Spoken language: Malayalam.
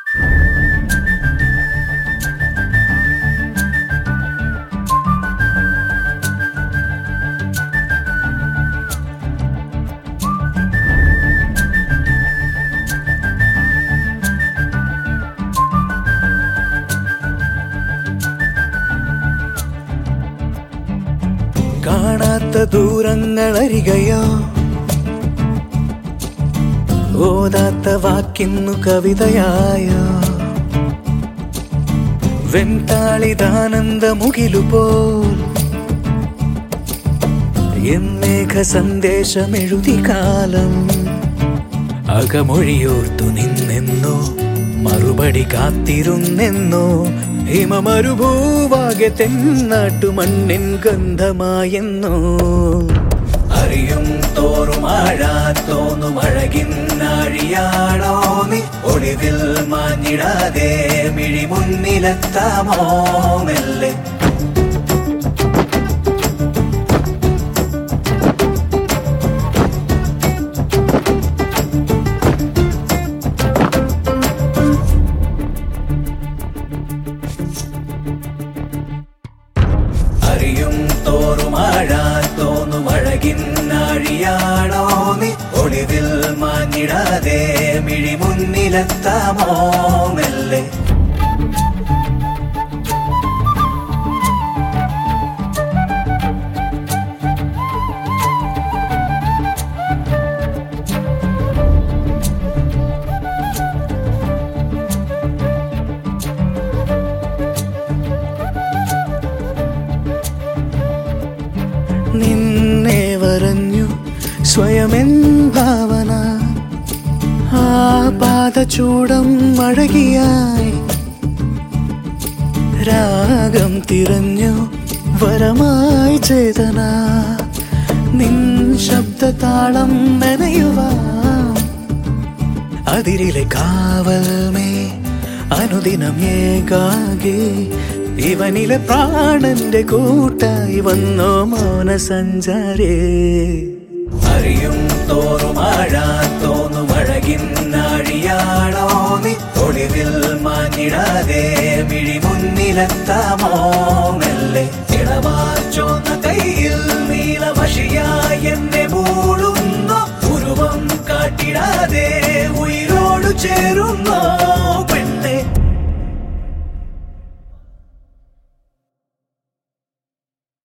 കാണാത്ത ദൂരങ്ങളരികയോ ഓതാത്ത വാക്കിന്നു കവിതയായോ വെൺതാളിതാനന്ദ മുകിലുപോൽ എന്നേഘ സന്ദേശമെഴുതി കാലം അകമൊഴിയോർത്തു നിന്നെന്നോ മറുപടി കാത്തിരുന്നെന്നോ ഹിമമരുഭൂവാകെ തെന്നാട്ടു മണ്ണിൻ ഗന്ധമായെന്നോ അറിയും തോറും ആഴാത്തോന്നും അഴകിന്നഴിയാണോ നീ ഒളിവിൽ മാഞ്ഞിടാതെ മിഴി മുന്നിലെത്താമോ മെല്ലെ അറിയും തോറും ആഴാത്തോന്നും അഴകിന്നഴിയാണോ നീ ഒളിവിൽ മാഞ്ഞിടാതെ മിഴി മുന്നിലെത്താമോ മെല്ലെ നിന്നെ വരഞ്ഞു സ്വയമെൻ ഭാവന ആ പാദചൂടം അഴകിയായി രാഗം തിരഞ്ഞു വരമായി ചേതന നിൻ ശബ്ദതാളം നനയുവാം അതിരിലെ കാവൽമേ അനുദിനം ഏകാകെ ഇവനിലെ പ്രാണന്റെ കൂട്ടായി വന്നോ മൗന സഞ്ചാരേ അറിയും തോറും ആഴാത്തോന്നും അഴകിന്നഴിയാണോ നീ ഒളിവിൽ മാഞ്ഞിടാതെ മിഴി മുന്നിലെത്താമോ മെല്ലെ ഇളവാച്ചോന്ന കയ്യിൽ നീലവശിയായി എന്നെ മൂടുന്നു ഉരുവം കാട്ടിടാതെ ഉയിരോടു ചേരുന്നോ